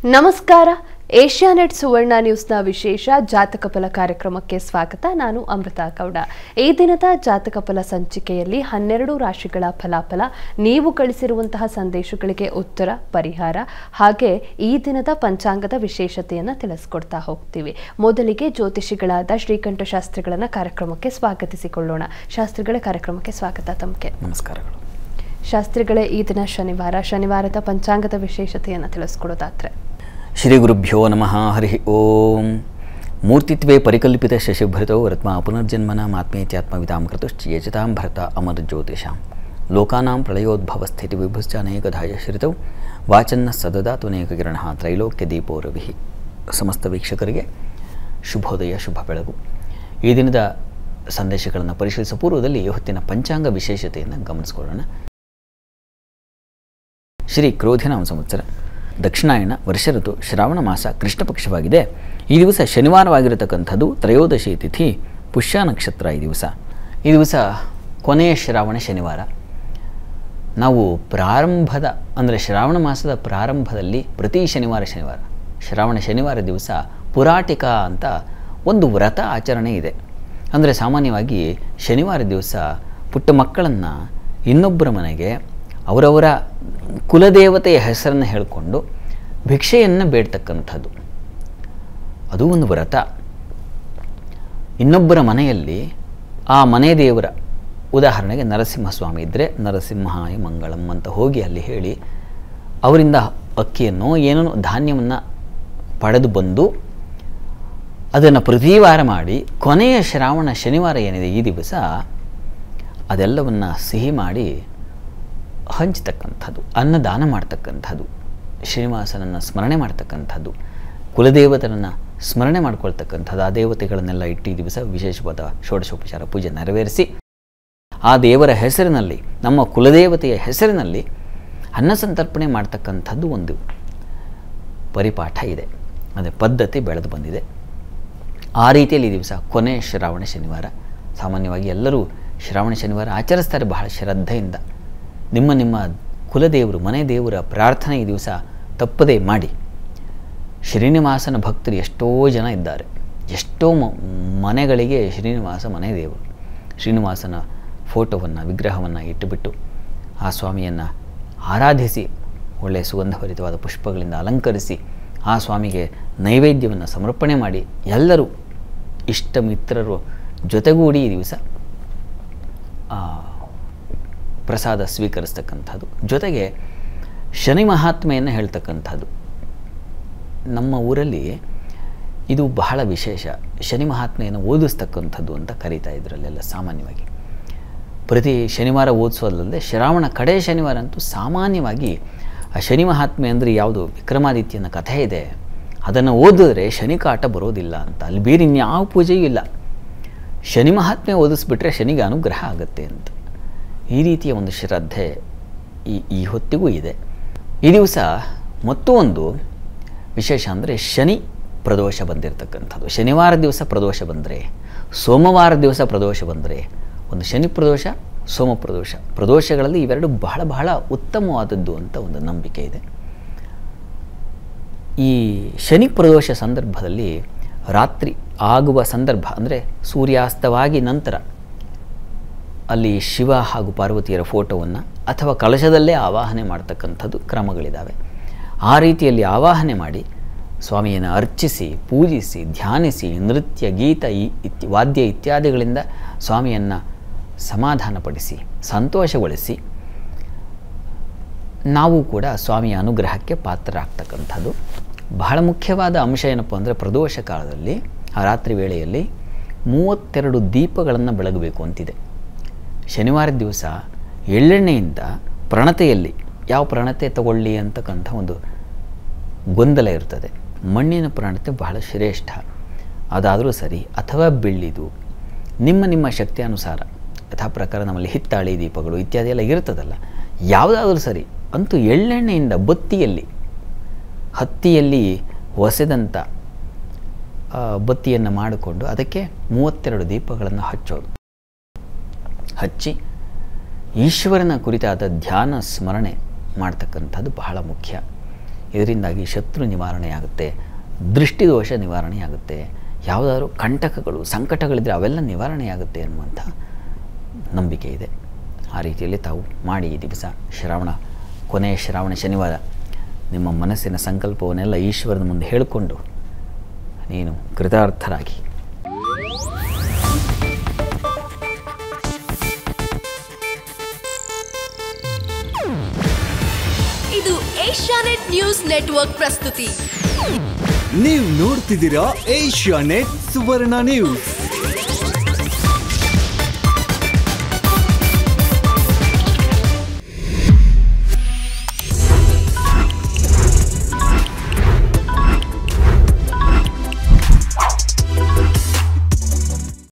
ನಮಸ್ಕಾರ ಏಷ್ಯಾನೆಟ್ ಸುವರ್ಣ ನ್ಯೂಸ್ನ ವಿಶೇಷ ಜಾತಕ ಫಲ ಕಾರ್ಯಕ್ರಮಕ್ಕೆ ಸ್ವಾಗತ ನಾನು ಅಮೃತ ಗೌಡ ಈ ದಿನದ ಜಾತಕ ಫಲ ಸಂಚಿಕೆಯಲ್ಲಿ ಹನ್ನೆರಡು ರಾಶಿಗಳ ಫಲಾಫಲ ನೀವು ಕಳಿಸಿರುವಂತಹ ಸಂದೇಶಗಳಿಗೆ ಉತ್ತರ ಪರಿಹಾರ ಹಾಗೆ ಈ ದಿನದ ಪಂಚಾಂಗದ ವಿಶೇಷತೆಯನ್ನು ತಿಳಿಸ್ಕೊಡ್ತಾ ಹೋಗ್ತೀವಿ ಮೊದಲಿಗೆ ಜ್ಯೋತಿಷಿಗಳಾದ ಶ್ರೀಕಂಠ ಶಾಸ್ತ್ರಿಗಳನ್ನ ಕಾರ್ಯಕ್ರಮಕ್ಕೆ ಸ್ವಾಗತಿಸಿಕೊಳ್ಳೋಣ ಶಾಸ್ತ್ರಿಗಳ ಕಾರ್ಯಕ್ರಮಕ್ಕೆ ಸ್ವಾಗತ ತಮಗೆ ನಮಸ್ಕಾರಗಳು ಶಾಸ್ತ್ರಿಗಳೇ ಈ ದಿನ ಶನಿವಾರ ಶನಿವಾರದ ಪಂಚಾಂಗದ ವಿಶೇಷತೆಯನ್ನು ತಿಳಿಸ್ಕೊಡೋದಾದ್ರೆ ಶ್ರೀ ಗುರುಭ್ಯೋ ನಮಃ ಹರಿ ಓಂ ಮೂರ್ತಿತ್ವೇ ಪರಿಕಲ್ಪಿತ ಶಶಿಭೃತೋ ರತ್ಮ ಪುನರ್ಜನ್ಮನ ಆತ್ಮೇತ್ಯಾತ್ಮವಿದಾಂ ಕೃತುಶ್ಚೇಚತಾಂ ಭರತ ಅಮರ ಜ್ಯೋತಿಷಾಂ ಲೋಕಾನಾಂ ಪ್ರಳಯೋದ್ಭವ ಸ್ಥಿತಿ ವಿಭುಶ್ಚ ಅನೇಕಧಾಯ ಶ್ರಿತೌ ವಾಚನ್ನ ಸದದಾತು ಅನೇಕ ಕಿರಣ ತ್ರೈಲೋಕ್ಯ ದೀಪೋ ರವಿ ಸಮಸ್ತ ವೀಕ್ಷಕರಿಗೆ ಶುಭೋದಯ ಶುಭ ಬೆಳಗು ಈ ದಿನದ ಸಂದೇಶಗಳನ್ನು ಪರಿಶೀಲಿಸುವ ಪೂರ್ವದಲ್ಲಿ ಹೊತ್ತಿನ ಪಂಚಾಂಗ ವಿಶೇಷತೆಯನ್ನು ಗಮನಿಸಿಕೊಳ್ಳೋಣ ಶ್ರೀ ಕ್ರೋಧಿನಾಮ ಸಂವತ್ಸರ ದಕ್ಷಿಣಾಯಣ ವರ್ಷ ಋತು ಶ್ರಾವಣ ಮಾಸ ಕೃಷ್ಣ ಪಕ್ಷವಾಗಿದೆ ಈ ದಿವಸ ಶನಿವಾರವಾಗಿರತಕ್ಕಂಥದ್ದು ತ್ರಯೋದಶಿ ತಿಥಿ ಪುಷ್ಯ ನಕ್ಷತ್ರ ಈ ದಿವಸ ಈ ದಿವಸ ಕೊನೆಯ ಶ್ರಾವಣ ಶನಿವಾರ ನಾವು ಪ್ರಾರಂಭದ ಅಂದರೆ ಶ್ರಾವಣ ಮಾಸದ ಪ್ರಾರಂಭದಲ್ಲಿ ಪ್ರತಿ ಶನಿವಾರ ಶನಿವಾರ ಶ್ರಾವಣ ಶನಿವಾರ ದಿವಸ ಪುರಾಟಿಕ ಅಂತ ಒಂದು ವ್ರತ ಆಚರಣೆ ಇದೆ ಅಂದರೆ ಸಾಮಾನ್ಯವಾಗಿ ಶನಿವಾರ ದಿವಸ ಪುಟ್ಟ ಮಕ್ಕಳನ್ನು ಇನ್ನೊಬ್ಬರ ಮನೆಗೆ ಅವರವರ ಕುಲದೇವತೆಯ ಹೆಸರನ್ನು ಹೇಳಿಕೊಂಡು ಭಿಕ್ಷೆಯನ್ನು ಬೇಡ್ತಕ್ಕಂಥದ್ದು ಅದು ಒಂದು ವ್ರತ ಇನ್ನೊಬ್ಬರ ಮನೆಯಲ್ಲಿ ಆ ಮನೆ ದೇವರ ಉದಾಹರಣೆಗೆ ನರಸಿಂಹಸ್ವಾಮಿ ಇದ್ದರೆ ನರಸಿಂಹಾಯ ಮಂಗಳಂ ಅಂತ ಹೋಗಿ ಅಲ್ಲಿ ಹೇಳಿ ಅವರಿಂದ ಅಕ್ಕಿಯನ್ನು ಏನೋ ಧಾನ್ಯವನ್ನು ಪಡೆದು ಬಂದು ಅದನ್ನು ಪ್ರತಿ ವಾರ ಮಾಡಿ ಕೊನೆಯ ಶ್ರಾವಣ ಶನಿವಾರ ಏನಿದೆ ಈ ದಿವಸ ಅದೆಲ್ಲವನ್ನು ಸಿಹಿ ಮಾಡಿ ಹಂಚತಕ್ಕಂಥದ್ದು ಅನ್ನದಾನ ಮಾಡ್ತಕ್ಕಂಥದ್ದು ಶ್ರೀನಿವಾಸನನ್ನು ಸ್ಮರಣೆ ಮಾಡ್ತಕ್ಕಂಥದ್ದು ಕುಲದೇವತರನ್ನು ಸ್ಮರಣೆ ಮಾಡ್ಕೊಳ್ತಕ್ಕಂಥದ್ದು ಆ ದೇವತೆಗಳನ್ನೆಲ್ಲ ಇಟ್ಟು ಈ ದಿವಸ ವಿಶೇಷವಾದ ಷೋಡಶೋಪಚಾರ ಪೂಜೆ ನೆರವೇರಿಸಿ ಆ ದೇವರ ಹೆಸರಿನಲ್ಲಿ ನಮ್ಮ ಕುಲದೇವತೆಯ ಹೆಸರಿನಲ್ಲಿ ಅನ್ನ ಸಂತರ್ಪಣೆ ಮಾಡ್ತಕ್ಕಂಥದ್ದು ಒಂದು ಪರಿಪಾಠ ಇದೆ ಅದೇ ಪದ್ಧತಿ ಬೆಳೆದು ಬಂದಿದೆ ಆ ರೀತಿಯಲ್ಲಿ ಈ ದಿವಸ ಕೊನೆ ಶ್ರಾವಣ ಶನಿವಾರ ಸಾಮಾನ್ಯವಾಗಿ ಎಲ್ಲರೂ ಶ್ರಾವಣ ಶನಿವಾರ ಆಚರಿಸ್ತಾರೆ ಬಹಳ ಶ್ರದ್ಧೆಯಿಂದ ನಿಮ್ಮ ನಿಮ್ಮ ಕುಲದೇವರು ಮನೆ ದೇವರ ಪ್ರಾರ್ಥನೆ ಈ ದಿವಸ ತಪ್ಪದೇ ಮಾಡಿ ಶ್ರೀನಿವಾಸನ ಭಕ್ತರು ಎಷ್ಟೋ ಜನ ಇದ್ದಾರೆ ಎಷ್ಟೋ ಮ ಮನೆಗಳಿಗೆ ಶ್ರೀನಿವಾಸ ಮನೆ ದೇವರು ಶ್ರೀನಿವಾಸನ ಫೋಟೋವನ್ನು ವಿಗ್ರಹವನ್ನು ಇಟ್ಟುಬಿಟ್ಟು ಆ ಸ್ವಾಮಿಯನ್ನು ಆರಾಧಿಸಿ ಒಳ್ಳೆಯ ಸುಗಂಧಭರಿತವಾದ ಪುಷ್ಪಗಳಿಂದ ಅಲಂಕರಿಸಿ ಆ ಸ್ವಾಮಿಗೆ ನೈವೇದ್ಯವನ್ನು ಸಮರ್ಪಣೆ ಮಾಡಿ ಎಲ್ಲರೂ ಇಷ್ಟ ಮಿತ್ರರು ಜೊತೆಗೂಡಿ ಈ ದಿವಸ ಪ್ರಸಾದ ಸ್ವೀಕರಿಸ್ತಕ್ಕಂಥದ್ದು ಜೊತೆಗೆ ಶನಿ ಮಹಾತ್ಮೆಯನ್ನು ಹೇಳ್ತಕ್ಕಂಥದ್ದು ನಮ್ಮ ಊರಲ್ಲಿ ಇದು ಬಹಳ ವಿಶೇಷ ಶನಿ ಮಹಾತ್ಮೆಯನ್ನು ಓದಿಸ್ತಕ್ಕಂಥದ್ದು ಅಂತ ಕರೀತಾ ಇದ್ರಲ್ಲೆಲ್ಲ ಸಾಮಾನ್ಯವಾಗಿ ಪ್ರತಿ ಶನಿವಾರ ಓದಿಸೋದಲ್ಲದೆ ಶ್ರಾವಣ ಕಡೆ ಶನಿವಾರ ಅಂತೂ ಸಾಮಾನ್ಯವಾಗಿ ಆ ಶನಿ ಮಹಾತ್ಮೆ ಅಂದರೆ ಯಾವುದು ವಿಕ್ರಮಾದಿತ್ಯನ ಕಥೆ ಇದೆ ಅದನ್ನು ಓದಿದ್ರೆ ಶನಿ ಕಾಟ ಬರೋದಿಲ್ಲ ಅಂತ ಅಲ್ಲಿ ಬೇರೆ ಇನ್ಯಾವ ಪೂಜೆಯೂ ಇಲ್ಲ ಶನಿ ಮಹಾತ್ಮೆ ಓದಿಸ್ಬಿಟ್ರೆ ಶನಿಗೆ ಅನುಗ್ರಹ ಆಗುತ್ತೆ ಅಂತ ಈ ರೀತಿಯ ಒಂದು ಶ್ರದ್ಧೆ ಈ ಈ ಹೊತ್ತಿಗೂ ಇದೆ ಈ ದಿವಸ ಮತ್ತೊಂದು ವಿಶೇಷ ಅಂದರೆ ಶನಿ ಪ್ರದೋಷ ಬಂದಿರತಕ್ಕಂಥದ್ದು ಶನಿವಾರ ದಿವಸ ಪ್ರದೋಷ ಬಂದರೆ ಸೋಮವಾರ ದಿವಸ ಪ್ರದೋಷ ಬಂದರೆ ಒಂದು ಶನಿ ಪ್ರದೋಷ ಸೋಮ ಪ್ರದೋಷ ಪ್ರದೋಷಗಳಲ್ಲಿ ಇವೆರಡು ಬಹಳ ಬಹಳ ಉತ್ತಮವಾದದ್ದು ಅಂತ ಒಂದು ನಂಬಿಕೆ ಇದೆ ಈ ಶನಿ ಪ್ರದೋಷ ಸಂದರ್ಭದಲ್ಲಿ ರಾತ್ರಿ ಆಗುವ ಸಂದರ್ಭ ಅಂದರೆ ಸೂರ್ಯಾಸ್ತವಾಗಿ ನಂತರ ಅಲ್ಲಿ ಶಿವ ಹಾಗೂ ಪಾರ್ವತಿಯರ ಫೋಟೋವನ್ನು ಅಥವಾ ಕಳಶದಲ್ಲೇ ಆವಾಹನೆ ಮಾಡ್ತಕ್ಕಂಥದ್ದು ಕ್ರಮಗಳಿದ್ದಾವೆ ಆ ರೀತಿಯಲ್ಲಿ ಆವಾಹನೆ ಮಾಡಿ ಸ್ವಾಮಿಯನ್ನು ಅರ್ಚಿಸಿ ಪೂಜಿಸಿ ಧ್ಯಾನಿಸಿ ನೃತ್ಯ ಗೀತ ಈ ಇತ್ಯ ವಾದ್ಯ ಇತ್ಯಾದಿಗಳಿಂದ ಸ್ವಾಮಿಯನ್ನು ಸಮಾಧಾನಪಡಿಸಿ ಸಂತೋಷಗೊಳಿಸಿ ನಾವು ಕೂಡ ಸ್ವಾಮಿಯ ಅನುಗ್ರಹಕ್ಕೆ ಪಾತ್ರರಾಗ್ತಕ್ಕಂಥದ್ದು ಬಹಳ ಮುಖ್ಯವಾದ ಅಂಶ ಏನಪ್ಪ ಅಂದರೆ ಪ್ರದೋಷ ಕಾಲದಲ್ಲಿ ಆ ರಾತ್ರಿ ವೇಳೆಯಲ್ಲಿ ಮೂವತ್ತೆರಡು ದೀಪಗಳನ್ನು ಬೆಳಗಬೇಕು ಅಂತಿದೆ ಶನಿವಾರ ದಿವಸ ಎಳ್ಳೆಣ್ಣೆಯಿಂದ ಪ್ರಣತೆಯಲ್ಲಿ ಯಾವ ಪ್ರಣತೆ ತಗೊಳ್ಳಿ ಅಂತಕ್ಕಂಥ ಒಂದು ಗೊಂದಲ ಇರ್ತದೆ ಮಣ್ಣಿನ ಪ್ರಣತೆ ಬಹಳ ಶ್ರೇಷ್ಠ ಅದಾದರೂ ಸರಿ ಅಥವಾ ಬೆಳ್ಳಿದು ನಿಮ್ಮ ನಿಮ್ಮ ಶಕ್ತಿ ಅನುಸಾರ ಯಥಾ ಪ್ರಕಾರ ನಮ್ಮಲ್ಲಿ ಹಿತ್ತಾಳಿ ದೀಪಗಳು ಇತ್ಯಾದಿ ಎಲ್ಲ ಇರ್ತದಲ್ಲ ಯಾವುದಾದ್ರೂ ಸರಿ ಅಂತೂ ಎಳ್ಳೆಣ್ಣೆಯಿಂದ ಬತ್ತಿಯಲ್ಲಿ ಹತ್ತಿಯಲ್ಲಿ ಹೊಸೆದಂಥ ಬತ್ತಿಯನ್ನು ಮಾಡಿಕೊಂಡು ಅದಕ್ಕೆ ಮೂವತ್ತೆರಡು ದೀಪಗಳನ್ನು ಹಚ್ಚೋದು ಹಚ್ಚಿ ಈಶ್ವರನ ಕುರಿತಾದ ಧ್ಯಾನ ಸ್ಮರಣೆ ಮಾಡ್ತಕ್ಕಂಥದ್ದು ಬಹಳ ಮುಖ್ಯ ಇದರಿಂದಾಗಿ ಶತ್ರು ನಿವಾರಣೆಯಾಗುತ್ತೆ ದೃಷ್ಟಿದೋಷ ನಿವಾರಣೆಯಾಗುತ್ತೆ ಯಾವುದಾದ್ರು ಕಂಟಕಗಳು ಸಂಕಟಗಳಿದ್ದರೆ ಅವೆಲ್ಲ ನಿವಾರಣೆಯಾಗುತ್ತೆ ಅನ್ನುವಂಥ ನಂಬಿಕೆ ಇದೆ ಆ ರೀತಿಯಲ್ಲಿ ತಾವು ಮಾಡಿ ಈ ದಿವಸ ಶ್ರಾವಣ ಕೊನೆಯ ಶ್ರಾವಣ ಶನಿವಾರ ನಿಮ್ಮ ಮನಸ್ಸಿನ ಸಂಕಲ್ಪವನ್ನೆಲ್ಲ ಈಶ್ವರನ ಮುಂದೆ ಹೇಳಿಕೊಂಡು ನೀನು ಕೃತಾರ್ಥರಾಗಿ ಇದು ಏಷ್ಯಾನೆಟ್ ನ್ಯೂಸ್ ನೆಟ್ವರ್ಕ್ ಪ್ರಸ್ತುತಿ ನೀವು ನೋಡ್ತಿದ್ದೀರಾ ಏಷ್ಯಾ ನೆಟ್ ಸುವರ್ಣ ನ್ಯೂಸ್